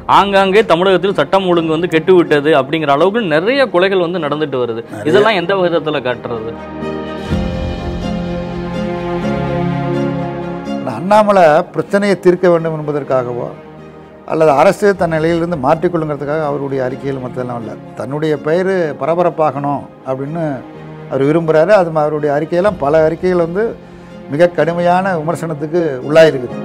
ஆங்காங்கே தமிழகத்தில் சட்டம் ஒழுங்கு வந்து கெட்டு விட்டது அப்படிங்கிற அளவுக்கு நிறைய கொலைகள் வந்து நடந்துட்டு வருது இதெல்லாம் எந்த விதத்துல காட்டுறது அண்ணாமலை பிரச்சனையை தீர்க்க வேண்டும் என்பதற்காகவோ அல்லது அரசு தன் நிலையிலிருந்து மாற்றிக்கொள்ளுங்கிறதுக்காக அவருடைய அறிக்கைகள் மற்றதெல்லாம் இல்லை தன்னுடைய பெயர் பரபரப்பாகணும் அப்படின்னு அவர் விரும்புகிறாரு அது ம- அவருடைய அறிக்கையெல்லாம் பல அறிக்கைகள் வந்து மிக கடுமையான விமர்சனத்துக்கு உள்ளாயிருக்குது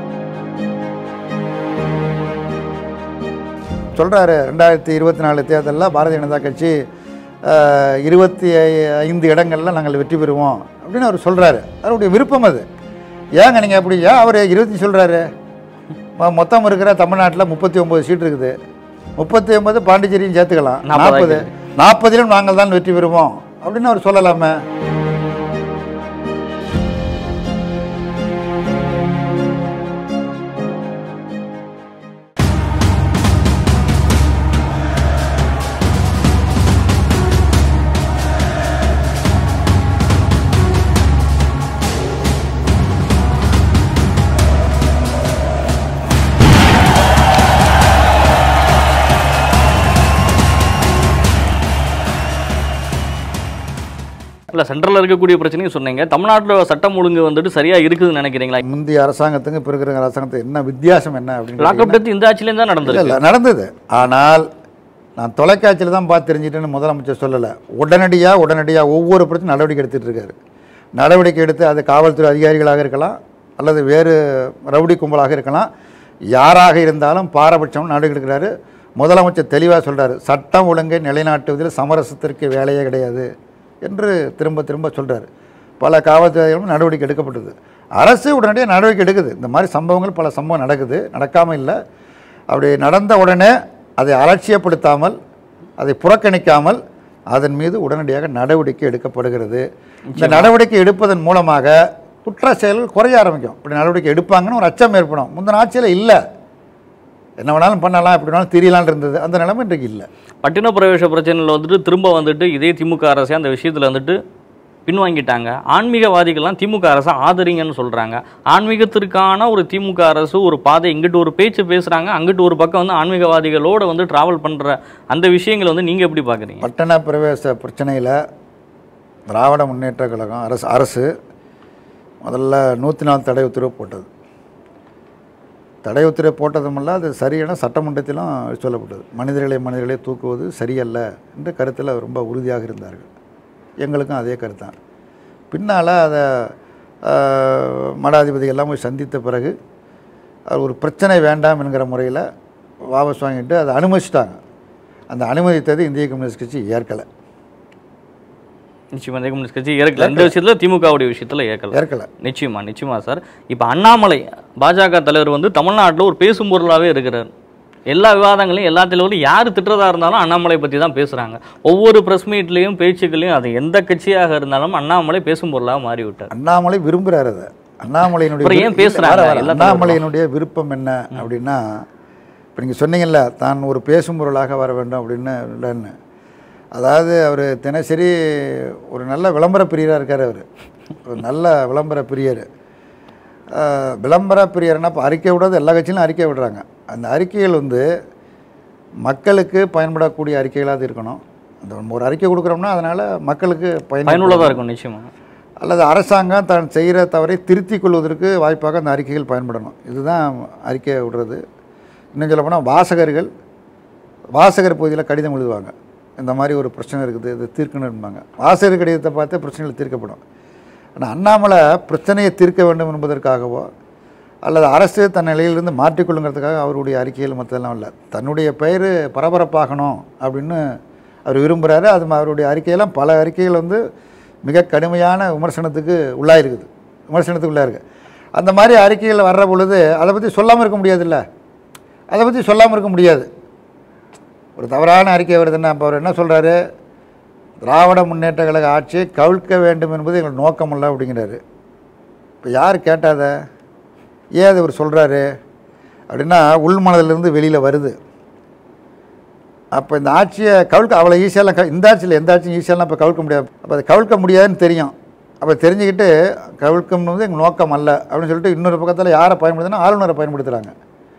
சொல்கிறாரு ரெண்டாயிரத்தி இருபத்தி நாலு தேர்தலில் பாரதிய ஜனதா கட்சி அஹ், இருபத்தி ஐ- ஐந்து இடங்களில் நாங்கள் வெற்றி பெறுவோம் அப்படின்னு அவர் சொல்கிறாரு அவருடைய விருப்பம் அது ஏங்க நீங்கள் அப்படி ஏன் அவர் இருபத்தி சொல்கிறாரு மொத்தம் இருக்கிற தமிழ்நாட்டில் முப்பத்தி ஒம்பது சீட் இருக்குது முப்பத்தி ஒன்பது பாண்டிச்சேரியும் சேர்த்துக்கலாம் நாற்பது நாற்பது நாற்பதிலும் நாங்கள் தான் வெற்றி பெறுவோம் அப்படின்னு அவர் சொல்லலாமே இல்ல சென்ட்ரல்ல இருக்கக்கூடிய பிரச்சனையும் சொன்னீங்க தமிழ்நாட்டுல சட்டம் ஒழுங்கு வந்துட்டு சரியா இருக்குதுன்னு நினைக்கிறீங்களா முந்தைய அரசாங்கத்துக்கு இப்போ இருக்கிற அரசாங்கத்துக்கு என்ன வித்தியாசம் என்ன அப்படின்னு லாக்அப் டெத் இந்த ஆட்சியிலேருந்து தான் இல்லை நடந்திருக்கு இல்லை நடந்தது ஆனால் நான் தொலைக்காட்சியில் தான் பார்த்து தெரிஞ்சிட்டேன்னு முதலமைச்சர் சொல்லலை உடனடியாக உடனடியாக ஒவ்வொரு பிரச்சனையும் நடவடிக்கை எடுத்துகிட்டு இருக்காரு நடவடிக்கை எடுத்து அது காவல்துறை அதிகாரிகளாக இருக்கலாம் அல்லது வேறு ரவுடி கும்பலாக இருக்கலாம் யாராக இருந்தாலும் பாரபட்சம் நடவடிக்கை எடுக்கிறாரு முதலமைச்சர் தெளிவாக சொல்றாரு சட்டம் ஒழுங்கை நிலைநாட்டுவதில் சமரசத்திற்கு வேலையே கிடையாது என்று திரும்ப திரும்ப சொல்றாரு பல காவல்துறைகளும் நடவடிக்கை எடுக்கப்பட்டது அரசு உடனடியாக நடவடிக்கை எடுக்குது இந்த மாதிரி சம்பவங்கள் பல சம்பவம் நடக்குது நடக்காமல் இல்லை அப்படி நடந்த உடனே அதை அலட்சியப்படுத்தாமல் அதை புறக்கணிக்காமல் அதன் மீது உடனடியாக நடவடிக்கை எடுக்கப்படுகிறது இந்த நடவடிக்கை எடுப்பதன் மூலமாக குற்ற செயல்கள் குறைய ஆரம்பிக்கும் இப்படி நடவடிக்கை எடுப்பாங்கன்னு ஒரு அச்சம் ஏற்படும் முந்தின ஆட்சியில் இல்லை என்ன வேணாலும் பண்ணலாம் எப்படி வேணாலும் தெரியலான்னு இருந்தது அந்த நிலைமை இன்றைக்கு இல்லை பட்டின பிரவேச பிரச்சனையில் வந்துட்டு திரும்ப வந்துட்டு இதே திமுக அரசே அந்த விஷயத்துல வந்துட்டு பின்வாங்கிட்டாங்க ஆன்மீகவாதிகள்லாம் திமுக அரசை ஆதரிங்கன்னு சொல்றாங்க ஆன்மீகத்திற்கான ஒரு திமுக அரசு ஒரு பாதை இங்கிட்டு ஒரு பேச்சு பேசுறாங்க அங்கிட்டு ஒரு பக்கம் வந்து ஆன்மீகவாதிகளோட வந்து டிராவல் பண்ற அந்த விஷயங்களை வந்து நீங்க எப்படி பாக்குறீங்க பட்டண பிரவேச பிரச்சனையில் திராவிட முன்னேற்ற கழகம் அரசு அரசு முதல்ல நூற்றி நாலு தடை உத்தரவு போட்டது தடை உத்தரவு போட்டதுமல்ல அது சரியான சட்டமன்றத்திலும் சொல்லப்பட்டது மனிதர்களை மனிதர்களை தூக்குவது சரியல்ல என்ற கருத்தில் ரொம்ப உறுதியாக இருந்தார்கள் எங்களுக்கும் அதே கருத்தான் பின்னால் அதை ஆஹ், மடாதிபதி எல்லாம் போய் சந்தித்த பிறகு அது ஒரு பிரச்சனை வேண்டாம் என்கிற முறையில் வாபஸ் வாங்கிட்டு அதை அனுமதிச்சிட்டாங்க அந்த அனுமதித்தது இந்திய கம்யூனிஸ்ட் கட்சி ஏற்கலை நிச்சயமா இந்திய கம்யூனிஸ்ட் கட்சி ஏற்கல இந்த விஷயத்துல திமுகவுடைய விஷயத்துல ஏற்கல ஏற்கலை நிச்சயமா நிச்சயமா சார் இப்போ அண்ணாமலை பாஜக தலைவர் வந்து தமிழ்நாட்டில் ஒரு பேசும் பொருளாகவே இருக்கிறார் எல்லா விவாதங்களையும் எல்லாத்திலும் வந்து யார் திட்டுறதா இருந்தாலும் அண்ணாமலை பற்றி தான் பேசுகிறாங்க ஒவ்வொரு ப்ரெஸ் மீட்லேயும் பேச்சுக்களையும் அது எந்த கட்சியாக இருந்தாலும் அண்ணாமலை பேசும் பொருளாக மாறி விட்டார் அண்ணாமலை விரும்புகிறார் அதை அண்ணாமலையினுடைய அப்புறம் ஏன் விரு- பேசுறாங்க? இல்ல, வர, வர. எல்லா அண்ணாமலையினுடைய விருப்பம் என்ன அப்படின்னா இப்போ நீங்கள் சொன்னீங்கல்ல தான் ஒரு பேசும் பொருளாக வர வேண்டும் அப்படின்னு இல்லைன்னு அதாவது அவர் தினசரி ஒரு நல்ல விளம்பர பிரியராக இருக்கார் அவர் ஒரு நல்ல விளம்பர பிரியர் ஆஹ், விளம்பர பிரியர்னா இப்போ அறிக்கை விடாத எல்லா கட்சியிலும் அறிக்கை விடுறாங்க அந்த அறிக்கைகள் வந்து மக்களுக்கு பயன்படக்கூடிய அறிக்கைகளாக இருக்கணும் அந்த ஒரு அறிக்கை கொடுக்குறோம்னா அதனால் மக்களுக்கு பயன் பயனுள்ளதாக இருக்கும் நிச்சயமா அல்லது அரசாங்கம் தான் செய்கிற தவறை திருத்திக் கொள்வதற்கு வாய்ப்பாக அந்த அறிக்கைகள் பயன்படணும் இதுதான் அறிக்கை விடுறது இன்னும் சொல்ல போனால் வாசகர்கள் வாசகர் பகுதியில் கடிதம் எழுதுவாங்க இந்த மாதிரி ஒரு பிரச்சனை இருக்குது இது தீர்க்கணும்பாங்க வாசகர் கடிதத்தை பார்த்து பிரச்சனைகள் தீர்க்கப்படும் ஆனால் அண்ணாமலை பிரச்சனையை தீர்க்க வேண்டும் என்பதற்காகவோ அல்லது அரசு தன் நிலையிலிருந்து மாற்றிக்கொள்ளுங்கிறதுக்காக அவருடைய அறிக்கைகள் மற்றதெல்லாம் இல்லை தன்னுடைய பெயர் பரபரப்பாகணும் அப்படின்னு அவர் விரும்புகிறாரு அது ம- அவருடைய அறிக்கையெல்லாம் பல அறிக்கைகள் வந்து மிக கடுமையான விமர்சனத்துக்கு உள்ளாயிருக்குது விமர்சனத்துக்கு உள்ளா இருக்கு அந்த மாதிரி அறிக்கைகள் வர்ற பொழுது அதை பற்றி சொல்லாமல் இருக்க முடியாதுல்ல அதை பற்றி சொல்லாமல் இருக்க முடியாது ஒரு தவறான அறிக்கை வருதுன்னா அப்போ அவர் என்ன சொல்கிறாரு திராவிட முன்னேற்ற கழக ஆட்சியை கவிழ்க்க வேண்டும் என்பது எங்கள் நோக்கம் இல்லை அப்படிங்கிறாரு இப்போ யார் கேட்டாத ஏன் அது அவர் சொல்கிறாரு அப்படின்னா உள் மனதிலிருந்து வெளியில் வருது அப்போ இந்த ஆட்சியை கவிழ்க்க அவ்வளோ ஈஸியெல்லாம் க இந்த ஆட்சியில் எந்த ஆட்சியும் ஈஸியெல்லாம் இப்போ கவிழ்க்க முடியாது அப்போ அதை கவிழ்க்க முடியாதுன்னு தெரியும் அப்போ தெரிஞ்சுக்கிட்டு கவிழ்க்கணும் வந்து எங்கள் நோக்கம் அல்ல அப்படின்னு சொல்லிட்டு இன்னொரு பக்கத்தில் யாரை பயன்படுத்தினா ஆளுநரை பயன்படுத்துகிறாங்க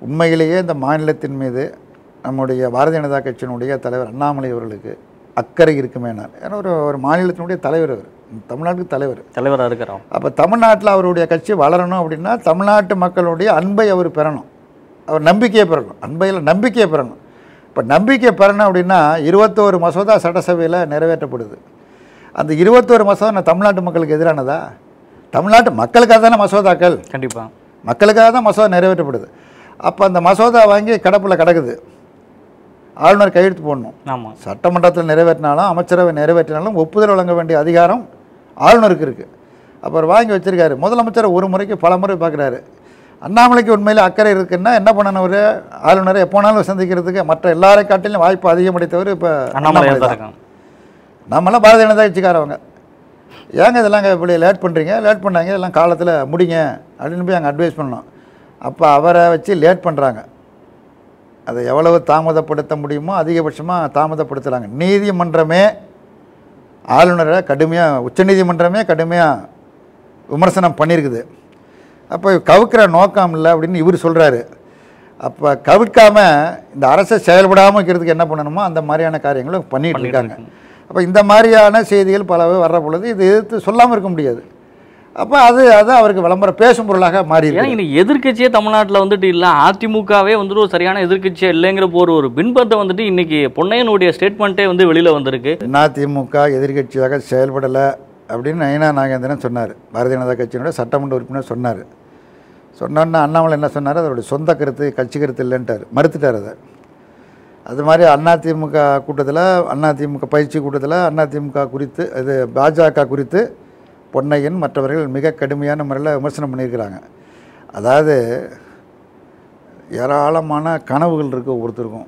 உண்மையிலேயே இந்த மாநிலத்தின் மீது நம்முடைய பாரதிய ஜனதா கட்சியினுடைய தலைவர் அண்ணாமலை அவர்களுக்கு அக்கறை இருக்குமேனார் ஏன்னா ஒரு ஒரு மாநிலத்தினுடைய தலைவர் அவர் தமிழ்நாட்டுக்கு தலைவர் தலைவராக இருக்கிறோம் அப்போ தமிழ்நாட்டில் அவருடைய கட்சி வளரணும் அப்படின்னா தமிழ்நாட்டு மக்களுடைய அன்பை அவர் பெறணும் அவர் நம்பிக்கையை பெறணும் அன்பையில் நம்பிக்கையை பெறணும் இப்போ நம்பிக்கையை பெறணும் அப்படின்னா இருபத்தோரு மசோதா சட்டசபையில் நிறைவேற்றப்படுது அந்த இருபத்தோரு மசோதா நான் தமிழ்நாட்டு மக்களுக்கு எதிரானதா தமிழ்நாட்டு மக்களுக்காக தானே மசோதாக்கள் கண்டிப்பாக மக்களுக்காக தான் மசோதா நிறைவேற்றப்படுது அப்போ அந்த மசோதா வாங்கி கடப்பில் கிடக்குது ஆளுநர் கையெழுத்து போடணும் ஆமாம் சட்டமன்றத்தில் நிறைவேற்றினாலும் அமைச்சரவை நிறைவேற்றினாலும் ஒப்புதல் வழங்க வேண்டிய அதிகாரம் ஆளுநருக்கு இருக்குது அப்புறம் வாங்கி வச்சிருக்காரு முதலமைச்சர் ஒரு முறைக்கு பல முறை பார்க்குறாரு அண்ணாமலைக்கு உண்மையில் அக்கறை இருக்குன்னா என்ன பண்ணணும் அவர் ஆளுநரை எப்போனாலும் சந்திக்கிறதுக்கு மற்ற எல்லாரை காட்டிலும் வாய்ப்பு அதிகமடைத்தவர் இப்போ அண்ணாமலையாக தான் இருக்காங்க நம்மளாம் பாரதிய ஜனதா கட்சிக்காரவங்க ஏங்க இதெல்லாம் இப்படி லேட் பண்ணுறீங்க லேட் பண்ணாங்க இதெல்லாம் காலத்தில் முடிங்க அப்படின்னு போய் அங்கே அட்வைஸ் பண்ணோம் அப்போ அவரை வச்சு லேட் பண்ணுறாங்க அதை எவ்வளவு தாமதப்படுத்த முடியுமோ அதிகபட்சமாக தாமதப்படுத்துகிறாங்க நீதிமன்றமே ஆளுநரை கடுமையாக உச்சநீதிமன்றமே கடுமையாக விமர்சனம் பண்ணியிருக்குது அப்போ கவுக்கிற நோக்கம் இல்லை அப்படின்னு இவர் சொல்கிறாரு அப்போ கவிழ்க்காம இந்த அரசை செயல்படாமல் இருக்கிறதுக்கு என்ன பண்ணணுமோ அந்த மாதிரியான காரியங்களும் பண்ணிட்டு பண்ணிட்டு இருக்காங்க அப்போ இந்த மாதிரியான செய்திகள் பலவே வர்ற பொழுது இது எதிர்த்து சொல்லாமல் இருக்க முடியாது அப்போ அது அது அவருக்கு விளம்பரம் பேசும் பொருளாக மாறி ஏன்னா இருக்கு இன்னைக்கு எதிர்க்கட்சியே தமிழ்நாட்டில் வந்துட்டு இல்லை அதிமுகவே வந்துட்டு ஒரு சரியான எதிர்க்கட்சியே இல்லைங்கிற ஒரு ஒரு பின்பத்தை வந்துட்டு இன்னைக்கு பொன்னையனுடைய ஸ்டேட்மெண்ட்டே வந்து வெளியில் வந்திருக்கு அதிமுக எதிர்க்கட்சியாக செயல்படலை அப்படின்னு நயனா நாகேந்திரன் சொன்னார் பாரதிய ஜனதா கட்சியினுடைய சட்டமன்ற உறுப்பினர் சொன்னார் சொன்னோன்னா அண்ணாமலை என்ன சொன்னார் அதோடைய சொந்த கருத்து கட்சி கருத்து இல்லைன்ட்டார் மறுத்துட்டார் அதை அது மாதிரி அதிமுக கூட்டத்தில் அதிமுக பயிற்சி கூட்டத்தில் அதிமுக குறித்து இது பாஜக குறித்து பொன்னையன் மற்றவர்கள் மிக கடுமையான முறையில் விமர்சனம் பண்ணியிருக்கிறாங்க அதாவது ஏராளமான கனவுகள் இருக்குது ஒவ்வொருத்தருக்கும்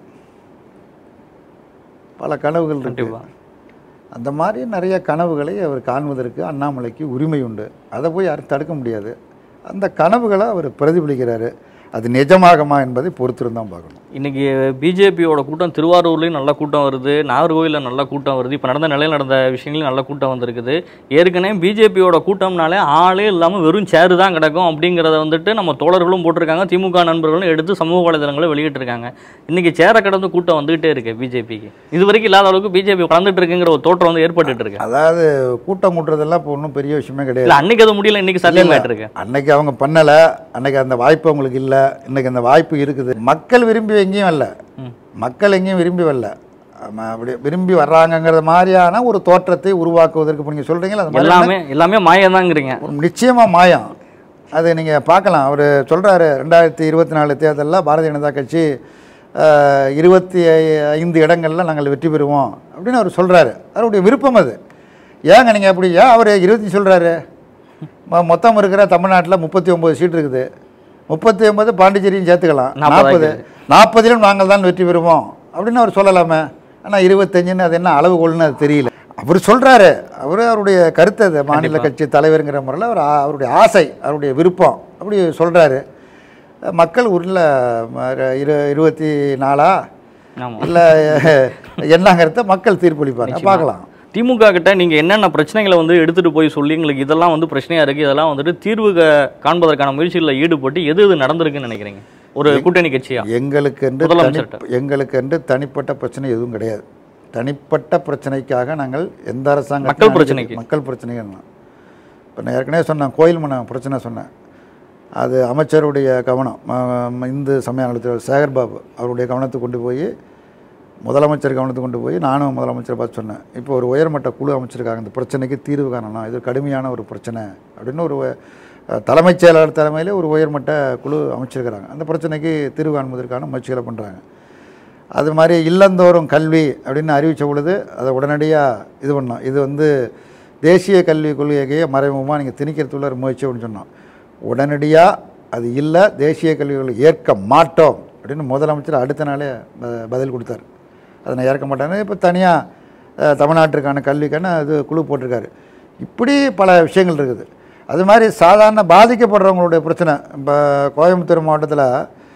பல கனவுகள் இருக்கு கண்டிப்பாக அந்த மாதிரி நிறைய கனவுகளை அவர் காண்பதற்கு அண்ணாமலைக்கு உரிமை உண்டு அதை போய் யாரும் தடுக்க முடியாது அந்த கனவுகளை அவர் பிரதிபலிக்கிறாரு அது நிஜமாகுமா என்பதை பொறுத்திருந்தான் பார்க்கணும் இன்னைக்கு பிஜேபியோட கூட்டம் திருவாரூர்லேயும் நல்ல கூட்டம் வருது நாகர்கோவிலில் நல்ல கூட்டம் வருது இப்போ நடந்த நிலையில் நடந்த விஷயங்களையும் நல்ல கூட்டம் வந்திருக்குது ஏற்கனவே பிஜேபியோட கூட்டம்னாலே ஆளே இல்லாமல் வெறும் சேரு தான் கிடக்கும் அப்படிங்கிறத வந்துட்டு நம்ம தோழர்களும் போட்டிருக்காங்க திமுக நண்பர்களும் எடுத்து சமூக வலைதளங்களை வெளியிட்டிருக்காங்க இன்னைக்கு சேரை கடந்து கூட்டம் வந்துகிட்டே இருக்கு பிஜேபிக்கு இது வரைக்கும் இல்லாத அளவுக்கு பிஜேபி வளர்ந்துட்டு இருக்குங்கிற ஒரு தோற்றம் வந்து ஏற்பட்டுட்டு இருக்கு அதாவது கூட்டம் கூட்டுறதெல்லாம் இப்போ ஒன்றும் பெரிய விஷயமே கிடையாது இல்லை அன்னைக்கு அது முடியல இன்னைக்கு சாத்தியமாயிட்டு இருக்கு அன்னைக்கு அவங்க பண்ணலை அன்னைக்கு அந்த வாய்ப்பு அவங்களுக்கு இல்லை இன்னைக்கு அந்த வாய்ப்பு இருக்குது மக்கள் விரும்பி எங்கேயும் வரல ம். மக்கள் எங்கேயும் விரும்பி வரல ஆமா, அப்படி விரும்பி வர்றாங்கங்கிற மாதிரியான ஒரு தோற்றத்தை உருவாக்குவதற்கு இப்போ நீங்கள் சொல்கிறீங்களா அது மாதிரி எல்லாமே எல்லாமே மாயதாங்கிறீங்க ஒரு நிச்சயமாக மாயம் அது நீங்கள் பார்க்கலாம் அவர் சொல்கிறாரு ரெண்டாயிரத்தி இருபத்தி நாலு தேர்தலில் பாரதிய ஜனதா கட்சி அஹ், இருபத்தி ஐ- ஐந்து இடங்களில் நாங்கள் வெற்றி பெறுவோம் அப்படின்னு அவர் சொல்கிறாரு அவருடைய விருப்பம் அது ஏங்க நீங்கள் அப்படி ஏன் அவர் இருபத்தி சொல்கிறாரு மொத்தம் இருக்கிற தமிழ்நாட்டில் முப்பத்தி ஒம்பது சீட் இருக்குது முப்பத்தி ஒன்பது பாண்டிச்சேரியும் சேர்த்துக்கலாம் நாற்பது நாற்பது நாற்பதிலும் நாங்கள் தான் வெற்றி பெறுவோம் அப்படின்னு அவர் சொல்லலாமே ஆனால் இருபத்தஞ்சுன்னு அது என்ன அளவுகோல்னு அது தெரியல அவர் சொல்கிறாரு அவர் அவருடைய கருத்து அது மாநில கட்சி தலைவருங்கிற முறையில் அவர் ஆ- அவருடைய ஆசை அவருடைய விருப்பம் அப்படி சொல்கிறாரு மக்கள் உள்ள இரு இருபத்தி நாலா ஆமாம் இல்லை என்னங்கிறத மக்கள் தீர்ப்பளிப்பாங்க பார்க்கலாம் திமுக கிட்ட நீங்க என்னென்ன பிரச்சனைகளை வந்து எடுத்துட்டு போய் சொல்லி எங்களுக்கு இதெல்லாம் வந்து பிரச்சனையா இருக்கு இதெல்லாம் வந்துட்டு தீர்வு க- காண்பதற்கான முயற்சிகளில் ஈடுபட்டு எது எது நடந்திருக்குன்னு நினைக்கிறீங்க ஒரு கூட்டணி கட்சியா எங்களுக்கென்று முதலமைச்சர்கிட்ட. தனி எங்களுக்கென்று தனிப்பட்ட பிரச்சனை எதுவும் கிடையாது தனிப்பட்ட பிரச்சனைக்காக நாங்கள் எந்த அரசாங்கம் மக்கள் பிரச்சனைக்கு. மக்கள் பிரச்சனைகள் இப்போ நான் ஏற்கனவே சொன்னேன் கோயில் மன பிரச்சனை சொன்னேன் அது அமைச்சருடைய கவனம் ம- ம- இந்து சமய நலத்தில் சேகர் பாபு அவருடைய கவனத்துக்கு கொண்டு போய் முதலமைச்சர் கவனத்துக்கு கொண்டு போய் நானும் முதலமைச்சரை பார்த்து சொன்னேன் இப்போ ஒரு உயர்மட்ட குழு அமைச்சிருக்காங்க இந்த பிரச்சனைக்கு தீர்வு காணணும் இது கடுமையான ஒரு பிரச்சனை அப்படின்னு ஒரு அஹ், தலைமைச் செயலாளர் தலைமையிலே ஒரு உயர்மட்ட குழு அமைச்சிருக்கிறாங்க அந்த பிரச்சனைக்கு தீர்வு காண்பதற்கான முயற்சிகளை பண்ணுறாங்க அது மாதிரி இல்லந்தோறும் கல்வி அப்படின்னு அறிவித்த பொழுது அதை உடனடியாக இது பண்ணோம் இது வந்து தேசிய கல்விக் கொள்கையை மறைமுகமாக நீங்கள் திணிக்கிறதுக்குள்ள ஒரு முயற்சி அப்படின்னு சொன்னோம் உடனடியாக அது இல்லை தேசிய கல்விக் கொள்கை ஏற்க மாட்டோம் அப்படின்னு முதலமைச்சர் அடுத்த நாளே ப- பதில் கொடுத்தாரு அதை நான் ஏற்க மாட்டேன்னு இப்போ தனியாக தமிழ்நாட்டிற்கான கல்விக்கான இது குழு போட்டிருக்காரு இப்படி பல விஷயங்கள் இருக்குது அது மாதிரி சாதாரண பாதிக்கப்படுறவங்களுடைய பிரச்சனை இப்போ கோயம்புத்தூர் மாவட்டத்தில்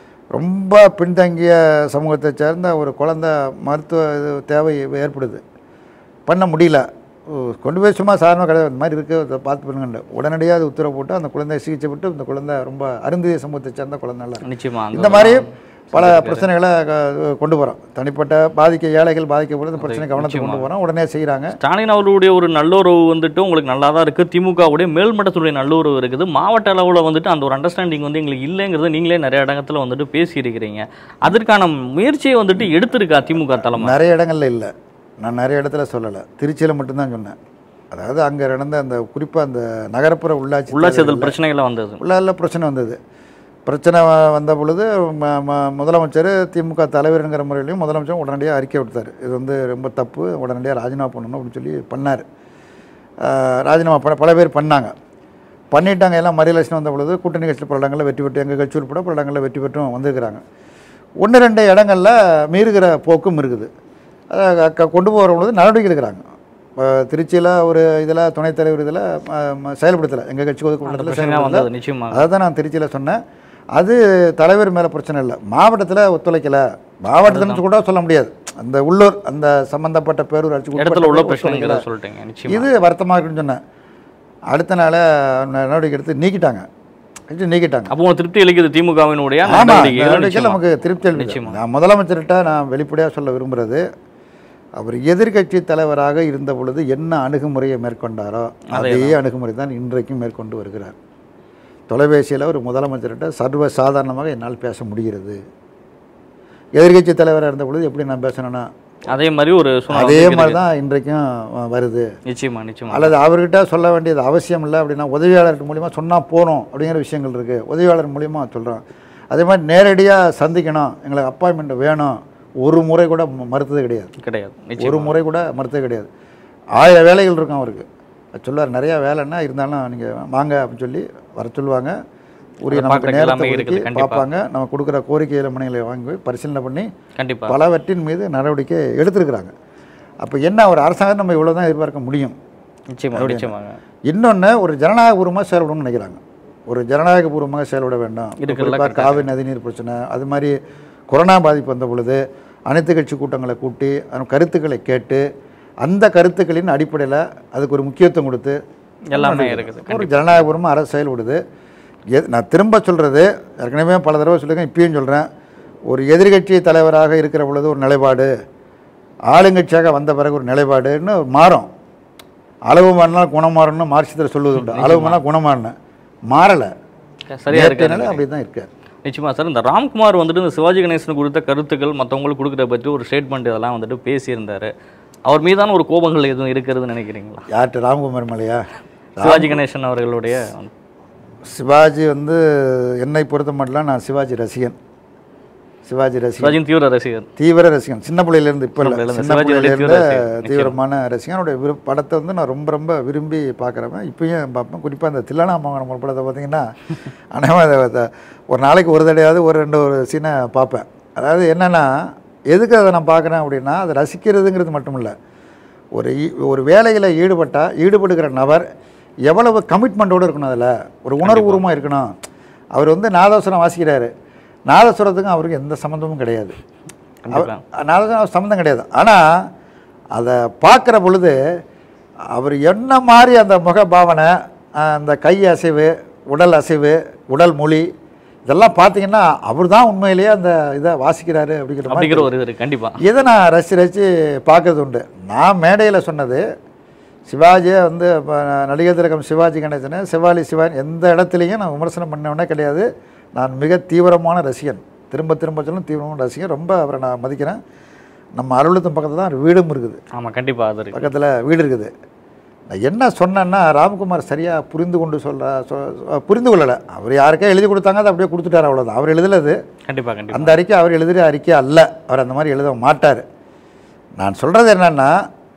ரொம்ப பின்தங்கிய சமூகத்தை சேர்ந்த ஒரு குழந்தை மருத்துவ இது தேவை ஏற்படுது பண்ண முடியல கொண்டு போய் சும்மா சாதாரணமாக கிடையாது இந்த மாதிரி இருக்குது அதை பார்த்து பண்ணுங்க உடனடியாக அது உத்தரவு போட்டு அந்த குழந்தைய சிகிச்சை விட்டு இந்த குழந்தை ரொம்ப அருந்திய சமூகத்தை சேர்ந்த குழந்தை நல்லா இருக்கு. நிச்சயமா அங்க இந்த மாதிரி பல பிரச்சனைகளை க- கொண்டு போகிறோம் தனிப்பட்ட பாதிக்க ஏழைகள் பாதிக்கப்படுறது இந்த பிரச்சனை கவனத்துக்கு கொண்டு போகிறோம் உடனே செய்கிறாங்க ஸ்டாலின் அவர்களுடைய ஒரு நல்லுறவு வந்துட்டு உங்களுக்கு நல்லா தான் இருக்குது திமுகவுடைய மேல்மட்டத்துடைய நல்லுறவு இருக்குது மாவட்ட அளவில் வந்துட்டு அந்த ஒரு அண்டர்ஸ்டாண்டிங் வந்து எங்களுக்கு இல்லைங்கிறத நீங்களே நிறைய இடத்துல வந்துட்டு பேசியிருக்கிறீங்க அதற்கான முயற்சியை வந்துட்டு எடுத்திருக்கா திமுக தலைமை நிறைய இடங்கள்ல இல்லை நான் நிறைய இடத்துல சொல்லலை திருச்சியில் மட்டும்தான் சொன்னேன் அதாவது அங்கே நடந்த அந்த குறிப்பாக அந்த நகரப்புற உள்ளாட்சி உள்ளாட்சிதல் பிரச்சனைகளை வந்தது உள்ள பிரச்சனை வந்தது பிரச்சனை வ- வந்த பொழுது ம- ம- முதலமைச்சர் திமுக தலைவருங்கிற முறையிலையும் முதலமைச்சர் உடனடியாக அறிக்கை விடுத்தார் இது வந்து ரொம்ப தப்பு உடனடியாக ராஜினாமா பண்ணணும் அப்படின்னு சொல்லி பண்ணார் ராஜினாமா பண்ண பல பேர் பண்ணாங்க பண்ணிட்டாங்க எல்லாம் மரியலட்சணம் வந்த பொழுது கூட்டணி கட்சியில் பல இடங்களில் வெற்றி பெற்று எங்கள் கட்சி உட்பட பல இடங்களில் வெற்றி பெற்றும் வந்திருக்கிறாங்க ஒன்று ரெண்டு இடங்களில் மீறுகிற போக்கும் இருக்குது அதை க- க- கொண்டு போகிற பொழுது நடவடிக்கை எடுக்கிறாங்க திருச்சியில் ஒரு இதில் துணைத் தலைவர் இதில் செயல்படுத்தலை எங்கள் கட்சி அந்த ஒதுக்கப்பட்டதில் பிரச்சனை செயல்படுத்தலை வந்தது நிச்சயமா அதை தான் நான் திருச்சியில் சொன்னேன் அது தலைவர் மேலே பிரச்சனை இல்லை மாவட்டத்தில் ஒத்துழைக்கலை மாவட்டத்தில் கூட சொல்ல முடியாது அந்த உள்ளூர் அந்த சம்பந்தப்பட்ட பேரூராட்சி இடத்துல உள்ள உட்பட்ட பிரச்சனைகளை ஒத்துழைக்கல. சொல்லிட்டீங்க நிச்சயமா இது வருத்தமாக இருக்குன்னு சொன்னேன் அடுத்த நாளே நடவடிக்கை எடுத்து நீக்கிட்டாங்க இது நீக்கிட்டாங்க அப்போ உங்களுக்கு திருப்தி அளிக்குது திமுகவினுடைய அந்த ஆமாம் நடவடிக்கைகள் நடவடிக்கை நிச்சயமா. நமக்கு திருப்தி அளிக்குது நிச்சயமா. நான் முதலமைச்சர்கிட்ட நான் வெளிப்படையாக சொல்ல விரும்புகிறது அவர் எதிர்க்கட்சி தலைவராக இருந்த பொழுது என்ன அணுகுமுறையை மேற்கொண்டாரோ அதே அணுகுமுறை தான் இன்றைக்கும் மேற்கொண்டு வருகிறார் தொலைபேசியில் ஒரு முதலமைச்சர்கிட்ட சர்வ சாதாரணமாக என்னால் பேச முடிகிறது எதிர்க்கட்சி தலைவராக இருந்த பொழுது எப்படி நான் பேசணும்னா அதே மாதிரி ஒரு சூழ்நிலை அதே வந்து மாதிரி தான் இன்றைக்கும் அஹ், வருது நிச்சயமா நிச்சயமா அல்லது அவர்கிட்ட சொல்ல வேண்டியது அவசியம் இல்லை அப்படின்னா உதவியாளர் மூலிமா சொன்னால் போகிறோம் அப்படிங்கிற விஷயங்கள் இருக்குது உதவியாளர் மூலிமா சொல்கிறோம் அதே மாதிரி நேரடியாக சந்திக்கணும் எங்களுக்கு அப்பாயின்மெண்ட் வேணும் ஒரு முறை கூட ம- மறுத்தது கிடையாது கிடையாது ஒரு நிச்சயமா முறை கூட மறுத்தது கிடையாது ஆயிரம் வேலைகள் இருக்கும் அவருக்கு அது சொல்லுவார் நிறையா வேலைன்னா இருந்தாலும் நீங்கள் வாங்க அப்படின்னு சொல்லி வர சொல்லுவாங்க உரிய அதை நமக்கு பார்க்கறதுக்கு நேரத்தை எல்லாமே ஒதுக்கி இருக்குது, கண்டிப்பா. பார்ப்பாங்க நம்ம கொடுக்குற கோரிக்கை மணிகளை வாங்கி போய் பரிசீலனை பண்ணி கண்டிப்பா பலவற்றின் மீது நடவடிக்கை எடுத்திருக்கிறாங்க அப்போ என்ன ஒரு அரசாங்கம் நம்ம இவ்வளோ தான் எதிர்பார்க்க முடியும் நிச்சயமா நிச்சயமாங்க இன்னொன்று ஒரு ஜனநாயகபூர்வமாக செயல்படணும்னு நினைக்கிறாங்க ஒரு ஜனநாயகபூர்வமாக செயல்பட வேண்டும் இருக்குல்ல, குறிப்பாக காவிரி நதிநீர் பிரச்சனை அது மாதிரி கொரோனா பாதிப்பு வந்த பொழுது அனைத்து கட்சி கூட்டங்களை கூட்டி அதன் கருத்துக்களை கேட்டு அந்த கருத்துக்களின் அடிப்படையில் அதுக்கு ஒரு முக்கியத்துவம் கொடுத்து எல்லாமே இருக்குது ஒரு ஜனநாயகபூர்வமாக அரசு செயல்படுது எ நான் திரும்ப சொல்கிறது ஏற்கனவே பல தடவை சொல்லியிருக்கேன் இப்பயும் சொல்கிறேன் ஒரு எதிர்க்கட்சி தலைவராக இருக்கிற பொழுது ஒரு நிலைப்பாடு ஆளுங்கட்சியாக வந்த பிறகு ஒரு நிலைப்பாடுன்னு மாறும் அளவு மாறினா குணம் மாறணும்னு மார்க்சியத்தில் சொல்லுவது உண்டு அளவு மாறினா குணம் மாறின மாறலை சரியா இருக்கு நேற்று அப்படி தான் இருக்கார் நிச்சயமா சார் இந்த ராம்குமார் வந்துட்டு இந்த சிவாஜி கணேசன் கொடுத்த கருத்துக்கள் மற்றவங்களுக்கு கொடுக்குறத பற்றி ஒரு ஸ்டேட்மெண்ட் இதெல்லாம் வந்துட்டு பேசியிருந்தாரு அவர் மீதான ஒரு கோபங்கள் எதுவும் இருக்கிறதுன்னு நினைக்கிறீங்களா யார்கிட்ட ராம்குமார் மலையா சிவாஜி கணேசன் அவர்களுடைய சிவாஜி வந்து என்னை பொறுத்த மட்டும் நான் சிவாஜி ரசிகன் சிவாஜி ரசிகன் சிவாஜியின் தீவிர ரசிகர் தீவிர ரசிகன் சின்ன பிள்ளையிலேருந்து இப்போ இல்லை பிள்ளையில இருந்து சின்ன சிவாஜி பிள்ளையிலேருந்து தீவிர ரசிகன். தீவிரமான ரசிகன் அவருடைய விரு படத்தை வந்து நான் ரொம்ப ரொம்ப விரும்பி பார்க்குறவன் இப்பயும் பார்ப்பேன் குறிப்பாக அந்த தில்லானா மோகனம் படத்தை பார்த்தீங்கன்னா அனைவரும் ஒரு நாளைக்கு ஒரு தடையாவது ஒரு ரெண்டு ஒரு சீனை பார்ப்பேன் அதாவது என்னென்னா எதுக்கு அதை நான் பார்க்குறேன் அப்படின்னா அதை ரசிக்கிறதுங்கிறது மட்டும் இல்லை ஒரு ஈ- ஒரு வேலையில் ஈடுபட்டால் ஈடுபடுகிற நபர் எவ்வளவு கமிட்மெண்ட்டோடு இருக்கணும் அதில் ஒரு உணர்வுபூர்வமாக இருக்கணும் அவர் வந்து நாதஸ்வரம் வாசிக்கிறாரு நாதஸ்வரத்துக்கும் அவருக்கு எந்த சம்மந்தமும் கிடையாது கண்டிப்பா நாதஸ்வரம் சம்மந்தம் கிடையாது ஆனால் அதை பார்க்குற பொழுது அவர் என்ன மாதிரி அந்த முக பாவனை அஹ், அந்த கை அசைவு உடல் அசைவு உடல் மொழி இதெல்லாம் பார்த்தீங்கன்னா அவர் தான் உண்மையிலேயே அந்த இதை வாசிக்கிறாரு அப்படிங்கிற மாதிரி அப்படிங்கிற ஒரு இது இருக்கு கண்டிப்பா இதை நான் ரசித்து ரசித்து பார்க்கறது உண்டு நான் மேடையில் சொன்னது சிவாஜியை வந்து இப்ப நடிகர் திலகம் சிவாஜி கணேசனை சிவாலி சிவான் எந்த இடத்துலையும் நான் விமர்சனம் பண்ணவனே கிடையாது நான் மிக தீவிரமான ரசிகன் திரும்ப திரும்ப சொல்லும் தீவிரமான ரசிகன் ரொம்ப அவரை நான் மதிக்கிறேன் நம்ம அலுவலகத்தின் பக்கத்தில் தான் அவர் வீடும் இருக்குது ஆமா கண்டிப்பா அது இருக்கு பக்கத்தில் வீடு இருக்குது நான் என்ன சொன்னேன்னா ராம்குமார் சரியாக புரிந்து கொண்டு சொல்ல சொ- புரிந்து கொள்ளலை அவர் யாருக்கே எழுதி கொடுத்தாங்க அதை அப்படியே கொடுத்துட்டார் அவ்வளோதான் அவர் எழுதலது கண்டிப்பா கண்டிப்பா அந்த அறிக்கை அவர் எழுதுகிற அறிக்கை அல்ல அவர் அந்த மாதிரி எழுத மாட்டார் நான் சொல்கிறது என்னன்னா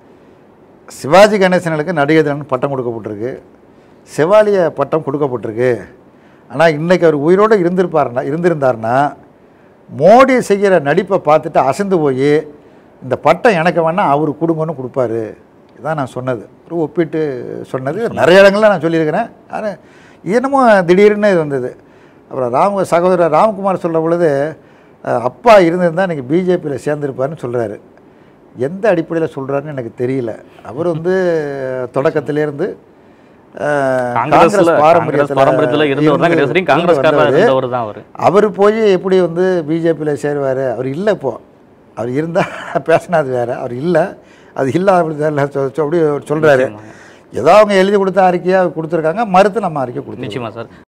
சிவாஜி கணேசனுக்கு நடிகர் திலகன் பட்டம் கொடுக்கப்பட்டிருக்கு சிவாலிய பட்டம் கொடுக்கப்பட்டிருக்கு ஆனால் இன்றைக்கி அவர் உயிரோடு இருந்திருப்பாருன்னா இருந்திருந்தாருன்னா மோடி செய்கிற நடிப்பை பார்த்துட்டு அசந்து போய் இந்த பட்டம் எனக்கு வேணால் அவர் கொடுங்கன்னு கொடுப்பாரு இதான் நான் சொன்னது ஒரு ஒப்பிட்டு சொன்னது நிறைய இடங்கள்ல நான் சொல்லியிருக்கிறேன் ஆனால் இது என்னமோ திடீர்னு இது வந்தது அப்புறம் ராம சகோதரர் ராம்குமார் சொல்கிற பொழுது அஹ், அப்பா இருந்திருந்தால் இன்றைக்கி பிஜேபியில் சேர்ந்துருப்பாருன்னு சொல்கிறாரு எந்த அடிப்படையில் சொல்கிறாருன்னு எனக்கு தெரியல அவர் வந்து தொடக்கத்திலேருந்து அஹ், காங்கிரஸ்ல காங்கிரஸ் பாரம்பரியத்துல பாரம்பரியத்துல இருந்தவர் தான் இருந்து- கடைசி வரைக்கும் காங்கிரஸ்காரராக வந்தவர். இருந்தவர் தான் அவர் அவர் போய் எப்படி வந்து பிஜேபியில் சேருவார் அவர் இல்லை இப்போ அவர் இருந்தால் பேசினது வேறு அவர் இல்லை அது இல்லை அப்படி தெரியல, சொ- சொ- அப்படி சொல்கிறாரு ஏதோ அவங்க எழுதி கொடுத்த அறிக்கையாக கொடுத்துருக்காங்க மறுத்து நம்ம அறிக்கை கொடுத்துருக்கோம் நிச்சயமா சார்